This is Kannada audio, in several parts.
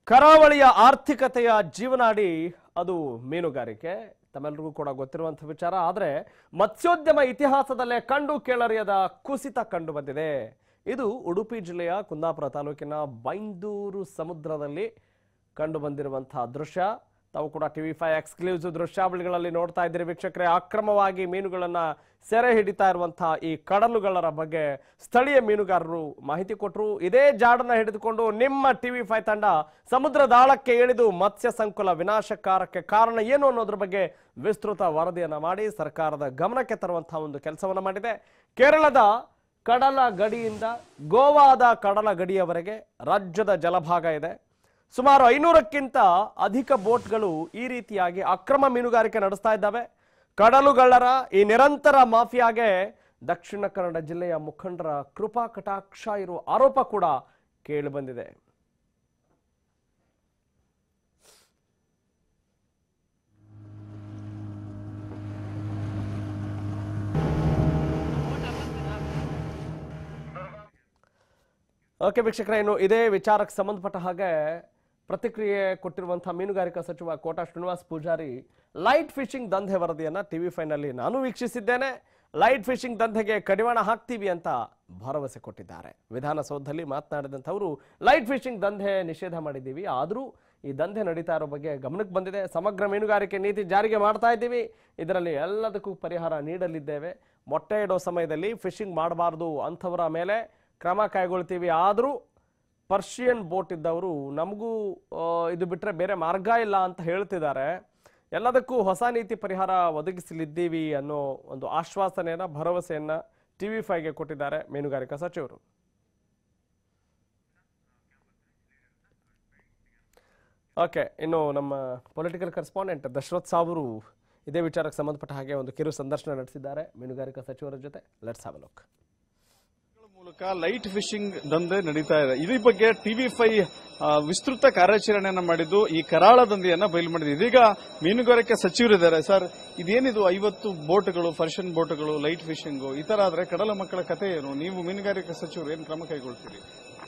ಕರಾವಳಿಯ ಆರ್ಥಿಕತೆಯ ಜೀವನಾಡಿ ಅದು ಮೀನುಗಾರಿಕೆ ತಮ್ಮೆಲ್ಲರಿಗೂ ಕೂಡ ಗೊತ್ತಿರುವಂಥ ವಿಚಾರ ಆದರೆ ಮತ್ಸ್ಯೋದ್ಯಮ ಇತಿಹಾಸದಲ್ಲೇ ಕಂಡು ಕೇಳರಿಯದ ಕುಸಿತ ಕಂಡು ಬಂದಿದೆ ಇದು ಉಡುಪಿ ಜಿಲ್ಲೆಯ ಕುಂದಾಪುರ ತಾಲೂಕಿನ ಬೈಂದೂರು ಸಮುದ್ರದಲ್ಲಿ ಕಂಡು ಬಂದಿರುವಂತಹ ದೃಶ್ಯ ತಾವು ಕೂಡ ಟಿವಿ ಫೈವ್ ಎಕ್ಸ್ಕ್ಲೂಸಿವ್ ದೃಶ್ಯಾವಳಿಗಳಲ್ಲಿ ನೋಡ್ತಾ ಇದ್ದೀರಿ ವೀಕ್ಷಕರೇ ಅಕ್ರಮವಾಗಿ ಮೀನುಗಳನ್ನ ಸೆರೆ ಹಿಡಿತಾ ಇರುವಂತಹ ಈ ಕಡಲುಗಳರ ಬಗ್ಗೆ ಸ್ಥಳೀಯ ಮೀನುಗಾರರು ಮಾಹಿತಿ ಕೊಟ್ಟರು ಇದೇ ಜಾಡನ್ನ ಹಿಡಿದುಕೊಂಡು ನಿಮ್ಮ ಟಿವಿ ಫೈವ್ ತಂಡ ಸಮುದ್ರದ ಆಳಕ್ಕೆ ಇಳಿದು ಮತ್ಸ್ಯ ಸಂಕುಲ ವಿನಾಶಕಾರಕ್ಕೆ ಕಾರಣ ಏನು ಅನ್ನೋದ್ರ ಬಗ್ಗೆ ವಿಸ್ತೃತ ವರದಿಯನ್ನ ಮಾಡಿ ಸರ್ಕಾರದ ಗಮನಕ್ಕೆ ತರುವಂತಹ ಒಂದು ಕೆಲಸವನ್ನ ಮಾಡಿದೆ ಕೇರಳದ ಕಡಲ ಗಡಿಯಿಂದ ಗೋವಾದ ಕಡಲ ಗಡಿಯವರೆಗೆ ರಾಜ್ಯದ ಜಲಭಾಗ ಇದೆ ಸುಮಾರು ಐನೂರಕ್ಕಿಂತ ಅಧಿಕ ಬೋಟ್ಗಳು ಈ ರೀತಿಯಾಗಿ ಅಕ್ರಮ ಮೀನುಗಾರಿಕೆ ನಡೆಸ್ತಾ ಇದ್ದಾವೆ ಕಡಲುಗಳ್ಳರ ಈ ನಿರಂತರ ಮಾಫಿಯಾಗೆ ದಕ್ಷಿಣ ಕನ್ನಡ ಜಿಲ್ಲೆಯ ಮುಖಂಡರ ಕೃಪಾ ಕಟಾಕ್ಷ ಇರುವ ಆರೋಪ ಕೂಡ ಕೇಳಿಬಂದಿದೆ ಓಕೆ ವೀಕ್ಷಕರೇ ಇನ್ನು ಇದೇ ವಿಚಾರಕ್ಕೆ ಸಂಬಂಧಪಟ್ಟ ಹಾಗೆ ಪ್ರತಿಕ್ರಿಯೆ ಕೊಟ್ಟಿರುವಂತಹ ಮೀನುಗಾರಿಕಾ ಸಚಿವ ಕೋಟಾ ಶ್ರೀನಿವಾಸ್ ಪೂಜಾರಿ ಲೈಟ್ ಫಿಶಿಂಗ್ ದಂಧೆ ವರದಿಯನ್ನ ಟಿವಿ ಫೈನಲ್ಲಿ ನಾನು ವೀಕ್ಷಿಸಿದ್ದೇನೆ ಲೈಟ್ ಫಿಶಿಂಗ್ ದಂಧೆಗೆ ಕಡಿವಾಣ ಹಾಕ್ತೀವಿ ಅಂತ ಭರವಸೆ ಕೊಟ್ಟಿದ್ದಾರೆ ವಿಧಾನಸೌಧದಲ್ಲಿ ಮಾತನಾಡಿದಂಥವರು ಲೈಟ್ ಫಿಶಿಂಗ್ ದಂಧೆ ನಿಷೇಧ ಮಾಡಿದ್ದೀವಿ ಆದರೂ ಈ ದಂಧೆ ನಡೀತಾ ಇರೋ ಬಗ್ಗೆ ಗಮನಕ್ಕೆ ಬಂದಿದೆ ಸಮಗ್ರ ಮೀನುಗಾರಿಕೆ ನೀತಿ ಜಾರಿಗೆ ಮಾಡ್ತಾ ಇದ್ದೀವಿ ಇದರಲ್ಲಿ ಎಲ್ಲದಕ್ಕೂ ಪರಿಹಾರ ನೀಡಲಿದ್ದೇವೆ ಮೊಟ್ಟೆ ಇಡೋ ಸಮಯದಲ್ಲಿ ಫಿಶಿಂಗ್ ಮಾಡಬಾರ್ದು ಅಂಥವರ ಮೇಲೆ ಕ್ರಮ ಕೈಗೊಳ್ತೀವಿ ಆದರೂ ಪರ್ಷಿಯನ್ ಬೋಟ್ ಇದ್ದವರು ನಮಗೂ ಆ, ಇದು ಬಿಟ್ಟರೆ ಬೇರೆ ಮಾರ್ಗ ಇಲ್ಲ ಅಂತ ಹೇಳ್ತಿದ್ದಾರೆ ಎಲ್ಲದಕ್ಕೂ ಹೊಸ ನೀತಿ ಪರಿಹಾರ ಒದಗಿಸಲಿದ್ದೀವಿ ಅನ್ನೋ ಒಂದು ಆಶ್ವಾಸನೆಯನ್ನ ಭರವಸೆಯನ್ನ ಟಿವಿ ಫೈವ್ಗೆ ಕೊಟ್ಟಿದ್ದಾರೆ ಮೀನುಗಾರಿಕಾ ಸಚಿವರು ಓಕೆ ಇನ್ನು ನಮ್ಮ ಪೊಲಿಟಿಕಲ್ ಕರೆಸ್ಪಾಂಡೆಂಟ್ ದಶರಥ್ ಸಾವರು ಇದೇ ವಿಚಾರಕ್ಕೆ ಸಂಬಂಧಪಟ್ಟ ಹಾಗೆ ಒಂದು ಕಿರು ಸಂದರ್ಶನ ನಡೆಸಿದ್ದಾರೆ ಮೀನುಗಾರಿಕಾ ಸಚಿವರ ಜೊತೆ ಲೆಟ್ಸ್ ಹ್ಯಾವ್ ಲುಕ್ ಮೂಲಕ ಲೈಟ್ ಫಿಶಿಂಗ್ ದಂಧೆ ನಡೀತಾ ಇದೆ ಇದ್ರ ಬಗ್ಗೆ ಟಿವಿ ಫೈ ವಿಸ್ತೃತ ಕಾರ್ಯಾಚರಣೆಯನ್ನ ಮಾಡಿದ್ದು ಈ ಕರಾಳ ದಂಧೆಯನ್ನ ಬಯಲು ಮಾಡಿದೆ ಇದೀಗ ಮೀನುಗಾರಿಕೆ ಸಚಿವರಿದ್ದಾರೆ ಸರ್ ಇದೇನಿದು ಐವತ್ತು ಬೋಟ್ಗಳು ಫರ್ಷನ್ ಬೋಟ್ಗಳು ಲೈಟ್ ಫಿಶಿಂಗ್ ಈ ತರ ಆದ್ರೆ ಕಡಲ ಮಕ್ಕಳ ಕಥೆ ಏನು ನೀವು ಮೀನುಗಾರಿಕೆ ಸಚಿವರು ಏನು ಕ್ರಮ ಕೈಗೊಳ್ತೀರಿ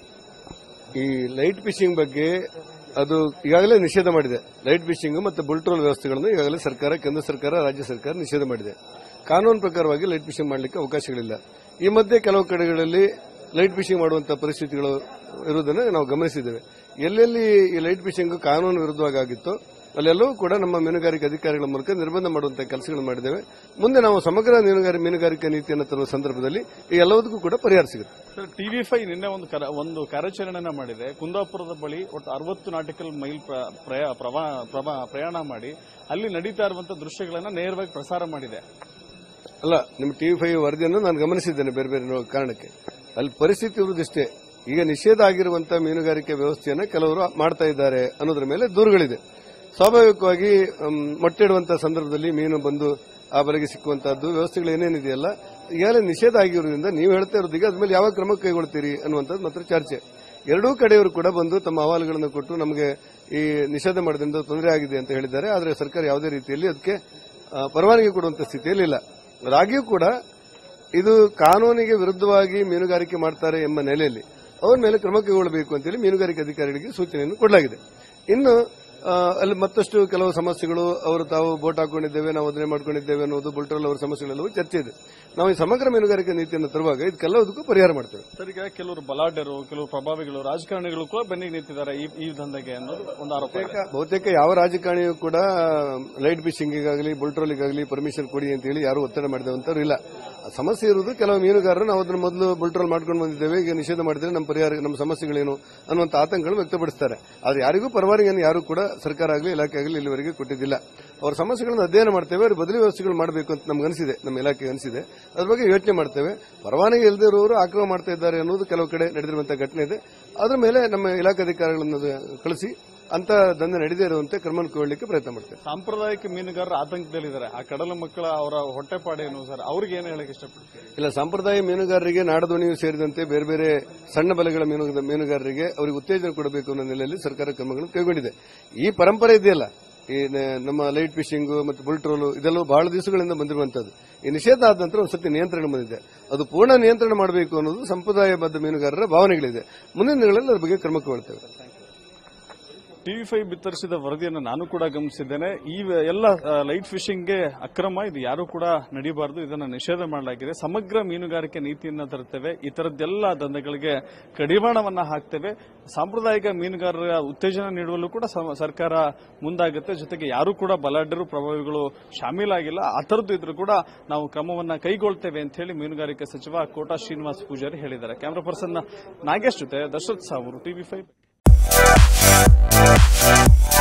ಈ ಲೈಟ್ ಫಿಶಿಂಗ್ ಬಗ್ಗೆ ಅದು ಈಗಾಗಲೇ ನಿಷೇಧ ಮಾಡಿದೆ ಲೈಟ್ ಫಿಶಿಂಗ್ ಮತ್ತು ಬುಲ್ಟ್ರೋಲ್ ವ್ಯವಸ್ಥೆಗಳನ್ನು ಈಗಾಗಲೇ ಸರ್ಕಾರ ಕೇಂದ್ರ ಸರ್ಕಾರ ರಾಜ್ಯ ಸರ್ಕಾರ ನಿಷೇಧ ಮಾಡಿದೆ ಕಾನೂನು ಪ್ರಕಾರವಾಗಿ ಲೈಟ್ ಫಿಶಿಂಗ್ ಮಾಡಲಿಕ್ಕೆ ಅವಕಾಶಗಳಿಲ್ಲ ಈ ಮಧ್ಯೆ ಕೆಲವು ಕಡೆಗಳಲ್ಲಿ ಲೈಟ್ ಫಿಶಿಂಗ್ ಮಾಡುವಂತಹ ಪರಿಸ್ಥಿತಿಗಳು ಇರುವುದನ್ನು ನಾವು ಗಮನಿಸಿದ್ದೇವೆ ಎಲ್ಲೆಲ್ಲಿ ಈ ಲೈಟ್ ಫಿಶಿಂಗ್ ಕಾನೂನು ವಿರುದ್ಧವಾಗಿ ಆಗಿತ್ತೋ ಅಲ್ಲೆಲ್ಲವೂ ಕೂಡ ನಮ್ಮ ಮೀನುಗಾರಿಕೆ ಅಧಿಕಾರಿಗಳ ಮೂಲಕ ನಿರ್ಬಂಧ ಮಾಡುವಂತಹ ಕೆಲಸಗಳನ್ನು ಮಾಡಿದ್ದೇವೆ ಮುಂದೆ ನಾವು ಸಮಗ್ರ ಮೀನುಗಾರಿ ಮೀನುಗಾರಿಕೆ ನೀತಿಯನ್ನು ತರುವ ಸಂದರ್ಭದಲ್ಲಿ ಈ ಎಲ್ಲದಕ್ಕೂ ಕೂಡ ಪರಿಹಾರ ಸಿಗುತ್ತೆ ಸರ್ ಟಿವಿ ಫೈ ನಿನ್ನೆ ಒಂದು ಕರ- ಒಂದು ಕಾರ್ಯಾಚರಣೆಯನ್ನ ಮಾಡಿದೆ ಕುಂದಾಪುರದ ಬಳಿ ಒಟ್ಟು ಅರವತ್ತು ನಾಟಿಕಲ್ ಮೈಲ್ ಪ್ರ- ಪ್ರಯಾ- ಪ್ರವಾ- ಪ್ರವಾ- ಪ್ರಯಾಣ ಮಾಡಿ ಅಲ್ಲಿ ನಡೀತಾ ಇರುವಂತಹ ದೃಶ್ಯಗಳನ್ನ ನೇರವಾಗಿ ಪ್ರಸಾರ ಮಾಡಿದೆ ಅಲ್ಲ ನಿಮ್ಮ ಟಿವಿ ಫೈವ್ ವರದಿಯನ್ನು ನಾನು ಗಮನಿಸಿದ್ದೇನೆ ಬೇರೆ ಬೇರೆ ನೋ- ಕಾರಣಕ್ಕೆ ಅಲ್ಲಿ ಪರಿಸ್ಥಿತಿ ಇರುವುದಿಷ್ಟೇ ಈಗ ನಿಷೇಧ ಆಗಿರುವಂತಹ ಮೀನುಗಾರಿಕೆ ವ್ಯವಸ್ಥೆಯನ್ನು ಕೆಲವರು ಮಾಡ್ತಾ ಇದ್ದಾರೆ ಅನ್ನೋದ್ರ ಮೇಲೆ ದೂರುಗಳಿದೆ ಸ್ವಾಭಾವಿಕವಾಗಿ ಮ್, ಮೊಟ್ಟೆ ಇಡುವಂತಹ ಸಂದರ್ಭದಲ್ಲಿ ಮೀನು ಬಂದು ಆ ಬಲೆಗೆ ಸಿಕ್ಕುವಂತಹದ್ದು ವ್ಯವಸ್ಥೆಗಳು ಏನೇನಿದೆಯಲ್ಲ ಈಗಾಗಲೇ ನಿಷೇಧ ಆಗಿರೋದ್ರಿಂದ ನೀವು ಹೇಳ್ತಾ ಇರೋದೀಗ ಅದ್ಮೇಲೆ ಯಾವ ಕ್ರಮ ಕೈಗೊಳ್ತೀರಿ ಅನ್ನುವಂಥದ್ದು ಮಾತ್ರ ಚರ್ಚೆ ಎರಡೂ ಕಡೆಯವರು ಕೂಡ ಬಂದು ತಮ್ಮ ಅಹವಾಲುಗಳನ್ನು ಕೊಟ್ಟು ನಮಗೆ ಈ ನಿಷೇಧ ಮಾಡೋದ್ರಿಂದ ತೊಂದರೆ ಆಗಿದೆ ಅಂತ ಹೇಳಿದ್ದಾರೆ ಆದರೆ ಸರ್ಕಾರ ಯಾವುದೇ ರೀತಿಯಲ್ಲಿ ಅದಕ್ಕೆ ಆ, ಪರವಾನಗಿ ಕೊಡುವಂತ ಸ್ಥಿತಿಯಲ್ಲಿ ಇಲ್ಲ ಅದಾಗಿಯೂ ಕೂಡ ಇದು ಕಾನೂನಿಗೆ ವಿರುದ್ಧವಾಗಿ ಮೀನುಗಾರಿಕೆ ಮಾಡ್ತಾರೆ ಎಂಬ ನೆಲೆಯಲ್ಲಿ ಅವರ ಮೇಲೆ ಕ್ರಮ ಕೈಗೊಳ್ಳಬೇಕು ಅಂತೇಳಿ ಮೀನುಗಾರಿಕೆ ಅಧಿಕಾರಿಗಳಿಗೆ ಸೂಚನೆಯನ್ನು ಕೊಡಲಾಗಿದೆ ಇನ್ನು ಆ, ಅಲ್ಲಿ ಮತ್ತಷ್ಟು ಕೆಲವು ಸಮಸ್ಯೆಗಳು ಅವರು ತಾವು ಬೋಟ್ ಹಾಕೊಂಡಿದ್ದೇವೆ ನಾವು ಅದನ್ನೇ ಮಾಡ್ಕೊಂಡಿದ್ದೇವೆ ಅನ್ನೋದು ಬುಲ್ಟ್ರಲ್ ಅವರ ಸಮಸ್ಯೆಗಳೆಲ್ಲವೂ ಚರ್ಚೆ ಇದೆ ನಾವು ಈ ಸಮಗ್ರ ಮೀನುಗಾರಿಕೆ ನೀತಿಯನ್ನು ತರುವಾಗ ಇದಕ್ಕೆಲ್ಲದಕ್ಕೂ ಪರಿಹಾರ ಮಾಡ್ತೇವೆ ಸರ್ ಈಗ ಕೆಲವರು ಬಲಾಢ್ಯರು ಕೆಲವು ಪ್ರಭಾವಿಗಳು ರಾಜಕಾರಣಿಗಳು ಕೂಡ ಬೆನ್ನಿಗೆ ನಿಂತಿದ್ದಾರೆ ಈ ಈ ದಂಧೆಗೆ ಅನ್ನೋದು ಒಂದು ಆರೋಪ ಇದೆ. ಬಹುತೇಕ ಬಹುತೇಕ ಯಾವ ರಾಜಕಾರಣಿಯೂ ಕೂಡ ಲೈಟ್ ಫಿಶಿಂಗಿಗಾಗಲಿ ಬುಲ್ಟ್ರೋಲಿಗಾಗಲಿ ಪರ್ಮಿಷನ್ ಕೊಡಿ ಅಂತ ಹೇಳಿ ಯಾರು ಒತ್ತಡ ಮಾಡಿದವಂತವ್ರು ಇಲ್ಲ ಆ ಸಮಸ್ಯೆ ಇರುವುದು ಕೆಲವು ಮೀನುಗಾರರು ನಾವು ಅದನ್ನ ಮೊದಲು ಬುಲ್ಟ್ರೋಲ್ ಮಾಡ್ಕೊಂಡು ಬಂದಿದ್ದೇವೆ ಈಗ ನಿಷೇಧ ಮಾಡಿದ್ರೆ ನಮ್ಮ ಪರಿಹಾರ ನಮ್ಮ ಸಮಸ್ಯೆಗಳೇನು ಅನ್ನುವಂಥ ಆತಂಕಗಳು ವ್ಯಕ್ತಪಡಿಸ್ತಾರೆ ಆದ್ರೆ ಯಾರಿಗೂ ಪರವಾನಗಿಯನ್ನು ಯಾರು ಕೂಡ ಸರ್ಕಾರ ಆಗಲಿ ಇಲಾಖೆ ಆಗಲಿ ಇಲ್ಲಿವರೆಗೆ ಕೊಟ್ಟಿದ್ದಿಲ್ಲ ಅವ್ರ ಸಮಸ್ಯೆಗಳನ್ನು ಅಧ್ಯಯನ ಮಾಡ್ತೇವೆ ಅವ್ರ ಬದಲಿ ವ್ಯವಸ್ಥೆಗಳು ಮಾಡಬೇಕು ಅಂತ ನಮ್ಗೆ ಅನಿಸಿದೆ ನಮ್ಮ ಇಲಾಖೆಗೆ ಅನಿಸಿದೆ ಅದ್ರ ಬಗ್ಗೆ ಯೋಚನೆ ಮಾಡ್ತೇವೆ ಪರವಾನಗಿ ಇಲ್ಲದೆ ಇರೋರು ಆಕ್ರಮ ಮಾಡ್ತಾ ಇದ್ದಾರೆ ಅನ್ನೋದು ಕೆಲವು ಕಡೆ ನಡೆದಿರುವಂತಹ ಘಟನೆ ಇದೆ ಅದ್ರ ಮೇಲೆ ನಮ್ಮ ಇಲಾಖೆ ಅಧಿಕಾರಿಗಳನ್ನು ಕಳಿಸಿ ಅಂತ ದಂಧೆ ನಡೆದೇ ಇರುವಂತೆ ಕ್ರಮ ಕೈಗೊಳ್ಳಲಿಕ್ಕೆ ಪ್ರಯತ್ನ ಮಾಡ್ತೇವೆ ಸಾಂಪ್ರದಾಯಿಕ ಮೀನುಗಾರರು ಆತಂಕದಲ್ಲಿದ್ದಾರೆ ಆ ಕಡಲ ಮಕ್ಕಳ ಅವರ ಹೊಟ್ಟೆಪಾಡೇನು ಸರ್ ಅವ್ರಿಗೆ ಏನು ಹೇಳಕ್ ಇಷ್ಟಪಡ್ತೀರಿ ಇಲ್ಲ ಸಂಪ್ರದಾಯ ಮೀನುಗಾರರಿಗೆ ನಾಡದೋಣಿಯು ಸೇರಿದಂತೆ ಬೇರೆ ಬೇರೆ ಸಣ್ಣ ಬಲೆಗಳ ಮೀನು ಮೀನುಗಾರರಿಗೆ ಅವರಿಗೆ ಉತ್ತೇಜನ ಕೊಡಬೇಕು ಅನ್ನೋ ನೆಲೆಯಲ್ಲಿ ಸರ್ಕಾರ ಕ್ರಮಗಳನ್ನು ಕೈಗೊಂಡಿದೆ ಈ ಪರಂಪರೆ ಇದೆಯಲ್ಲ ಈ ನ- ನಮ್ಮ ಲೈಟ್ ಫಿಶಿಂಗ್ ಮತ್ತು ಬುಲ್ಟ್ರೋಲು ಇದೆಲ್ಲವೂ ಬಹಳ ದಿವಸಗಳಿಂದ ಬಂದಿರುವಂತದ್ದು ಈ ನಿಷೇಧ ಆದ ನಂತರ ಒಂದ್ಸತಿ ನಿಯಂತ್ರಣ ಬಂದಿದೆ ಅದು ಪೂರ್ಣ ನಿಯಂತ್ರಣ ಮಾಡಬೇಕು ಅನ್ನೋದು ಸಂಪ್ರದಾಯಬದ್ಧ ಮೀನುಗಾರರ ಭಾವನೆಗಳಿದೆ ಮುಂದಿನ ದಿನಗಳಲ್ಲಿ ಅದ್ರ ಬಗ್ಗೆ ಕ್ರಮ ಕೈಗೊಳ್ತೇವೆ ಟಿವಿ ಫೈವ್ ಬಿತ್ತರಿಸಿದ ವರದಿಯನ್ನು ನಾನು ಕೂಡ ಗಮನಿಸಿದ್ದೇನೆ ಈ ವ- ಎಲ್ಲ ಲೈಟ್ ಫಿಶಿಂಗ್ಗೆ ಅಕ್ರಮ ಇದು ಯಾರು ಕೂಡ ನಡೀಬಾರದು ಇದನ್ನು ನಿಷೇಧ ಮಾಡಲಾಗಿದೆ ಸಮಗ್ರ ಮೀನುಗಾರಿಕೆ ನೀತಿಯನ್ನ ತರುತ್ತೇವೆ ಈ ತರದ್ದೆಲ್ಲ ದಂಧೆಗಳಿಗೆ ಕಡಿವಾಣವನ್ನ ಹಾಕ್ತೇವೆ ಸಾಂಪ್ರದಾಯಿಕ ಮೀನುಗಾರರ ಉತ್ತೇಜನ ನೀಡುವಲ್ಲೂ ಕೂಡ ಸಮ- ಸರ್ಕಾರ ಮುಂದಾಗುತ್ತೆ ಜೊತೆಗೆ ಯಾರು ಕೂಡ ಬಲಾಢ್ಯರು ಪ್ರಭಾವಿಗಳು ಶಾಮೀಲಾಗಿಲ್ಲ ಆ ಥರದ್ದು ಇದ್ರೂ ಕೂಡ ನಾವು ಕ್ರಮವನ್ನ ಕೈಗೊಳ್ತೇವೆ ಅಂತ ಹೇಳಿ ಮೀನುಗಾರಿಕೆ ಸಚಿವ ಕೋಟಾ ಶ್ರೀನಿವಾಸ್ ಪೂಜಾರಿ ಹೇಳಿದ್ದಾರೆ ಕ್ಯಾಮರಾ ಪರ್ಸನ್ ನಾಗೇಶ್ ಜೊತೆ ದಶರಥ್ ಸಾವೂರು ಟಿವಿ ಫೈವ್